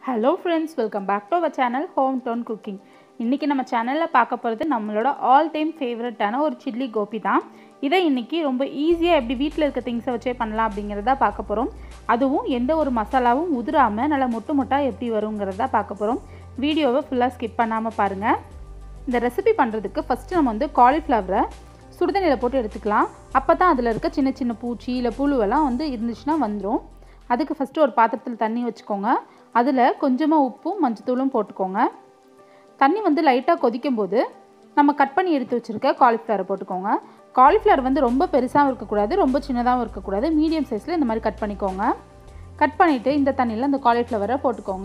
hello friends welcome back to our channel home town cooking இன்றைக்கி நம்ம சேனலில் பார்க்க போகிறது நம்மளோட ஆல் டைம் ஃபேவரட்டான ஒரு சில்லி கோபி தான் இதை இன்றைக்கி ரொம்ப ஈஸியாக எப்படி வீட்டில் இருக்க திங்ஸை வச்சே பண்ணலாம் அப்படிங்கிறத பார்க்க போகிறோம் அதுவும் எந்த ஒரு மசாலாவும் உதிராமல் நல்லா மொட்டு மொட்டாக எப்படி வருங்கிறத பார்க்க போகிறோம் வீடியோவை ஃபுல்லாக ஸ்கிப் பண்ணாமல் பாருங்கள் இந்த ரெசிபி பண்ணுறதுக்கு ஃபஸ்ட்டு நம்ம வந்து காலிஃப்ளவரை சுடுதண்ணியில் போட்டு எடுத்துக்கலாம் அப்போ தான் அதில் இருக்க சின்ன சின்ன பூச்சி இல்லை புழுவெல்லாம் வந்து இருந்துச்சுன்னா வந்துடும் அதுக்கு ஃபஸ்ட்டு ஒரு பாத்திரத்தில் தண்ணி வச்சுக்கோங்க அதில் கொஞ்சமாக உப்பும் மஞ்சத்தூளும் போட்டுக்கோங்க தண்ணி வந்து லைட்டாக கொதிக்கும் போது நம்ம கட் பண்ணி எடுத்து வச்சுருக்க காலிஃப்ளவரை போட்டுக்கோங்க காலிஃப்ளவர் வந்து ரொம்ப பெருசாகவும் இருக்கக்கூடாது ரொம்ப சின்னதாகவும் இருக்கக்கூடாது மீடியம் சைஸில் இந்த மாதிரி கட் பண்ணிக்கோங்க கட் பண்ணிவிட்டு இந்த தண்ணியில் அந்த காலிஃப்ளவரை போட்டுக்கோங்க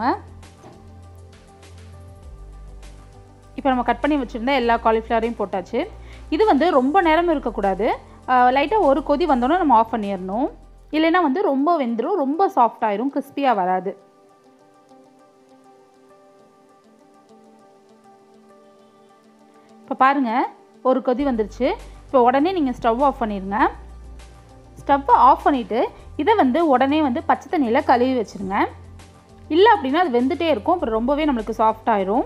இப்போ நம்ம கட் பண்ணி வச்சுருந்த எல்லா காலிஃப்ளவரையும் போட்டாச்சு இது வந்து ரொம்ப நேரம் இருக்கக்கூடாது லைட்டாக ஒரு கொதி வந்தோன்னே நம்ம ஆஃப் பண்ணிடணும் இல்லைன்னா வந்து ரொம்ப வெந்துடும் ரொம்ப சாஃப்ட் ஆயிரும் கிறிஸ்பியாக வராது இப்போ பாருங்கள் ஒரு கொதி வந்துருச்சு இப்போ உடனே நீங்கள் ஸ்டவ் ஆஃப் பண்ணிடுங்க ஸ்டவ்வை ஆஃப் பண்ணிவிட்டு இதை வந்து உடனே வந்து பச்சை தண்ணியில் கழுவி வச்சுருங்க இல்லை அப்படின்னா அது வெந்துட்டே இருக்கும் அப்புறம் ரொம்பவே நம்மளுக்கு சாஃப்ட் ஆயிரும்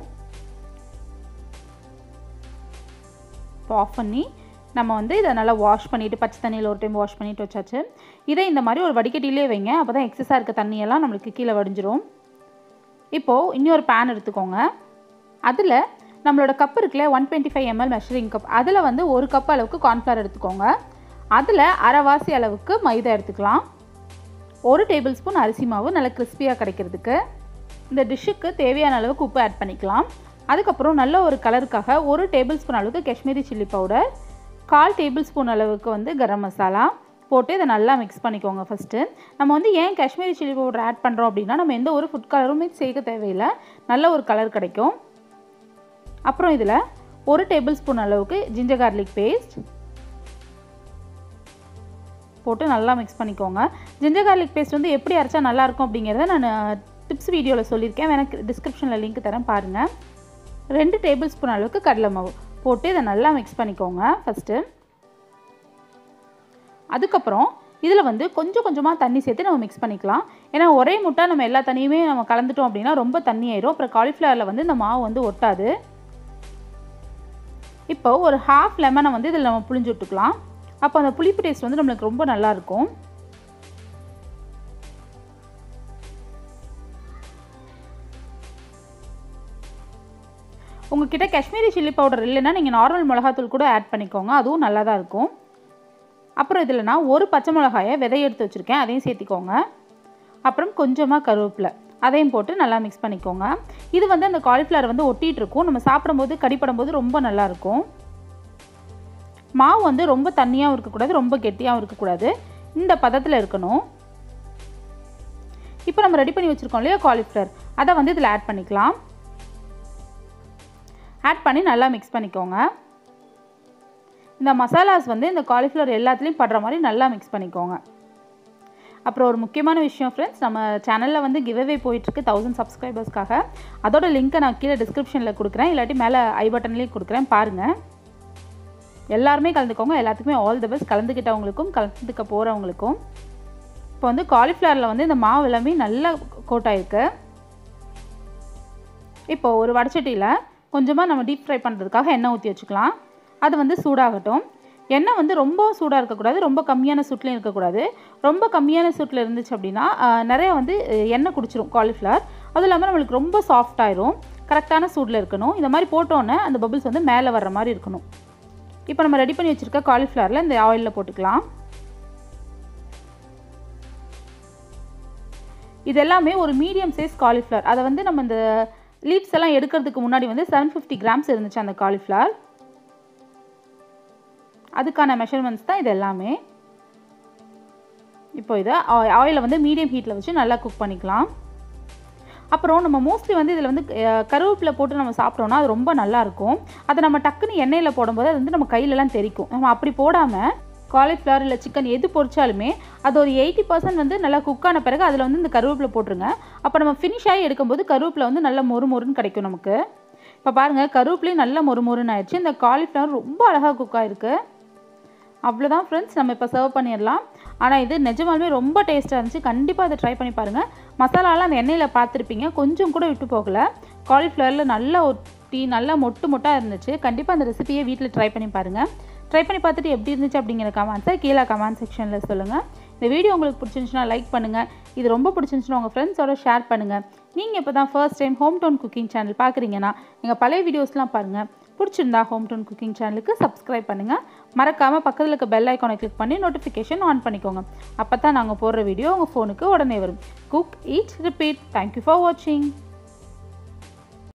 இப்போ ஆஃப் பண்ணி நம்ம வந்து இதை நல்லா வாஷ் பண்ணிவிட்டு பச்சை தண்ணியில் ஒரு டைம் வாஷ் பண்ணிவிட்டு வச்சாச்சு இதை இந்த மாதிரி ஒரு வடிகட்டிலே வைங்க அப்போ தான் எக்ஸஸாக இருக்க தண்ணியெல்லாம் நம்மளுக்கு கீழே வடிஞ்சிரும் இப்போது இன்னொரு பேன் எடுத்துக்கோங்க அதில் நம்மளோட கப் இருக்குல்ல one twenty five ML measuring cup அதில் வந்து ஒரு கப் அளவுக்கு கார்ன்ஃப்ளவர் எடுத்துக்கோங்க அதில் அரைவாசி அளவுக்கு மைதா எடுத்துக்கலாம் ஒரு டேபிள் ஸ்பூன் அரிசி மாவு நல்லா கிறிஸ்பியாக கிடைக்கிறதுக்கு இந்த டிஷ்ஷுக்கு தேவையான அளவுக்கு உப்பு ஆட் பண்ணிக்கலாம் அதுக்கப்புறம் நல்ல ஒரு கலருக்காக ஒரு டேபிள் ஸ்பூன் அளவுக்கு காஷ்மீரி சில்லி பவுடர் கால் டேபிள் ஸ்பூன் அளவுக்கு வந்து கரம் மசாலா போட்டு இதை நல்லா மிக்ஸ் பண்ணிக்கோங்க ஃபஸ்ட்டு நம்ம வந்து ஏன் காஷ்மீரி சில்லி பவுடர் ஆட் பண்ணுறோம் அப்படின்னா நம்ம எந்த ஒரு ஃபுட் கலருமே சேர்க்க தேவையில்லை நல்ல ஒரு கலர் கிடைக்கும் அப்புறம் இதில் ஒரு டேபிள் ஸ்பூன் அளவுக்கு ஜிஞ்சர் கார்லிக் பேஸ்ட் போட்டு நல்லா மிக்ஸ் பண்ணிக்கோங்க ஜிஞ்சர் கார்லிக் பேஸ்ட் வந்து எப்படி அரைச்சா நல்லாயிருக்கும் அப்படிங்கிறத நான் டிப்ஸ் வீடியோவில் சொல்லியிருக்கேன் எனக்கு டிஸ்கிரிப்ஷனில் லிங்க் தரேன் பாருங்கள் ரெண்டு டேபிள் ஸ்பூன் அளவுக்கு கடலை மாவு போட்டு இதை நல்லா மிக்ஸ் பண்ணிக்கோங்க ஃபஸ்ட்டு அதுக்கப்புறம் இதில் வந்து கொஞ்சம் கொஞ்சமாக தண்ணி சேர்த்து நம்ம மிக்ஸ் பண்ணிக்கலாம் ஏன்னா ஒரே முட்டை நம்ம எல்லா தண்ணியுமே நம்ம கலந்துட்டோம் அப்படின்னா ரொம்ப தண்ணி ஆயிரும் அப்புறம் காலிஃப்ளவரில் வந்து இந்த மாவு வந்து ஒட்டாது இப்போ ஒரு ஹாஃப் லெமனை வந்து இதில் நம்ம புளிஞ்சு விட்டுக்கலாம் அப்போ அந்த புளிப்பு டேஸ்ட் வந்து நம்மளுக்கு ரொம்ப நல்லாயிருக்கும் உங்ககிட்ட காஷ்மீரி சில்லி பவுடர் இல்லைன்னா நீங்கள் நார்மல் மிளகாத்தூள் கூட ஆட் பண்ணிக்கோங்க அதுவும் நல்லா தான் இருக்கும் அப்புறம் இதில் நான் ஒரு பச்சை மிளகாயை விதை எடுத்து வச்சுருக்கேன் அதையும் சேர்த்திக்கோங்க அப்புறம் கொஞ்சமாக கருவேப்பிலை அதையும் போட்டு நல்லா மிக்ஸ் பண்ணிக்கோங்க இது வந்து அந்த காலிஃப்ளவர் வந்து ஒட்டிகிட்டு இருக்கும் நம்ம சாப்பிடும்போது கடிப்படும் போது ரொம்ப நல்லாயிருக்கும் மாவு வந்து ரொம்ப தண்ணியாகவும் இருக்கக்கூடாது ரொம்ப கெட்டியாகவும் இருக்கக்கூடாது இந்த பதத்தில் இருக்கணும் இப்போ நம்ம ரெடி பண்ணி வச்சுருக்கோம் இல்லையா காலிஃப்ளவர் அதை வந்து இதில் ஆட் பண்ணிக்கலாம் ஆட் பண்ணி நல்லா மிக்ஸ் பண்ணிக்கோங்க இந்த மசாலாஸ் வந்து இந்த காலிஃப்ளவர் எல்லாத்துலேயும் படுற மாதிரி நல்லா மிக்ஸ் பண்ணிக்கோங்க அப்புறம் ஒரு முக்கியமான விஷயம் ஃப்ரெண்ட்ஸ் நம்ம சேனலில் வந்து கிவ்அவே போயிட்டுருக்கு தௌசண்ட் சப்ஸ்கிரைபர்ஸ்க்காக அதோட லிங்க்கை நான் கீழே டிஸ்கிரிப்ஷனில் கொடுக்குறேன் இல்லாட்டி மேலே ஐ பட்டன்லேயும் கொடுக்குறேன் பாருங்கள் எல்லாருமே கலந்துக்கோங்க எல்லாத்துக்குமே ஆல் தி பெஸ்ட் கலந்துக்கிட்டவங்களுக்கும் கலந்துக்க போகிறவங்களுக்கும் இப்போ வந்து காலிஃப்ளவரில் வந்து இந்த மாவு எல்லாமே நல்லா கோட் ஆயிருக்கு இப்போ ஒரு வடச்சட்டியில் கொஞ்சமாக நம்ம டீப் ஃப்ரை பண்ணுறதுக்காக எண்ணெய் ஊற்றி வச்சுக்கலாம் அது வந்து சூடாகட்டும் எண்ணெய் வந்து ரொம்ப சூடாக இருக்கக்கூடாது ரொம்ப கம்மியான சூட்லேயும் இருக்கக்கூடாது ரொம்ப கம்மியான சூட்டில் இருந்துச்சு அப்படின்னா நிறைய வந்து எண்ணெய் குடிச்சிரும் காலிஃப்ளவர் அதுவும் இல்லாமல் நம்மளுக்கு ரொம்ப சாஃப்ட் ஆயிரும் கரெக்டான சூடில் இருக்கணும் இந்த மாதிரி போட்டோன்னே அந்த பபிள்ஸ் வந்து மேலே வர்ற மாதிரி இருக்கணும் இப்போ நம்ம ரெடி பண்ணி வச்சுருக்க காலிஃப்ளவரில் இந்த ஆயிலில் போட்டுக்கலாம் இது எல்லாமே ஒரு மீடியம் சைஸ் காலிஃப்ளவர் அதை வந்து நம்ம இந்த லீவ்ஸ் எல்லாம் எடுக்கிறதுக்கு முன்னாடி வந்து செவன் ஃபிஃப்டி கிராம்ஸ் இருந்துச்சு அந்த காலிஃப்ளவர் அதுக்கான மெஷர்மெண்ட்ஸ் தான் இது எல்லாமே இப்போ இதை ஆயிலை வந்து மீடியம் ஹீட்டில் வச்சு நல்லா குக் பண்ணிக்கலாம் அப்புறம் நம்ம மோஸ்ட்லி வந்து இதில் வந்து கருவேப்பிலை போட்டு நம்ம சாப்பிட்டோம்னா அது ரொம்ப நல்லாயிருக்கும் அதை நம்ம டக்குன்னு எண்ணெயில் போடும்போது அது வந்து நம்ம கையிலலாம் தெரிக்கும் நம்ம அப்படி போடாமல் காலிஃப்ளவர் இல்லை சிக்கன் எது பொரிச்சாலுமே அது ஒரு எயிட்டி பர்சன்ட் வந்து நல்லா குக் ஆன பிறகு அதில் வந்து இந்த கருவேப்பிலை போட்டுருங்க அப்போ நம்ம ஃபினிஷ் ஆகி எடுக்கும்போது கருவேப்பிலை வந்து நல்லா மொறு மொறுன்னு கிடைக்கும் நமக்கு இப்போ பாருங்கள் கருவேப்பிலையும் நல்லா மொறு மொறுன்னு ஆயிடுச்சு இந்த காலிஃப்ளவர் ரொம்ப அழகாக குக் ஆகிருக்கு அவ்வளோதான் ஃப்ரெண்ட்ஸ் நம்ம இப்போ சர்வ் பண்ணிடலாம் ஆனால் இது நிஜமாலுமே ரொம்ப டேஸ்ட்டாக இருந்துச்சு கண்டிப்பாக அதை ட்ரை பண்ணி பாருங்கள் மசாலாலாம் அந்த எண்ணெயில் பார்த்துருப்பீங்க கொஞ்சம் கூட விட்டு போகல காலிஃப்ளவரில் நல்லா ஒட்டி நல்லா மொட்டு மொட்டாக இருந்துச்சு கண்டிப்பாக அந்த ரெசிபியை வீட்டில் ட்ரை பண்ணி பாருங்கள் ட்ரை பண்ணி பார்த்துட்டு எப்படி இருந்துச்சு அப்படிங்கிற கமெண்ட்ஸை கீழே கமெண்ட் செக்ஷனில் சொல்லுங்கள் இந்த வீடியோ உங்களுக்கு பிடிச்சிருந்துச்சுன்னா லைக் பண்ணுங்கள் இது ரொம்ப பிடிச்சிருந்துச்சுன்னா உங்கள் ஃப்ரெண்ட்ஸோட ஷேர் பண்ணுங்கள் நீங்கள் இப்போ தான் first time home town cooking channel பார்க்குறீங்கன்னா எங்கள் பழைய வீடியோஸ்லாம் பாருங்கள் பிடிச்சிருந்தா ஹோம் டவுன் குக்கிங் சேனலுக்கு சப்ஸ்கிரைப் பண்ணுங்கள் மறக்காமல் பக்கத்தில் இருக்க பெல் ஐக்கானை கிளிக் பண்ணி நோட்டிஃபிகேஷன் ஆன் பண்ணிக்கோங்க அப்போ தான் நாங்கள் போடுற வீடியோ உங்கள் ஃபோனுக்கு உடனே வரும் cook eat repeat thank you for வாட்சிங்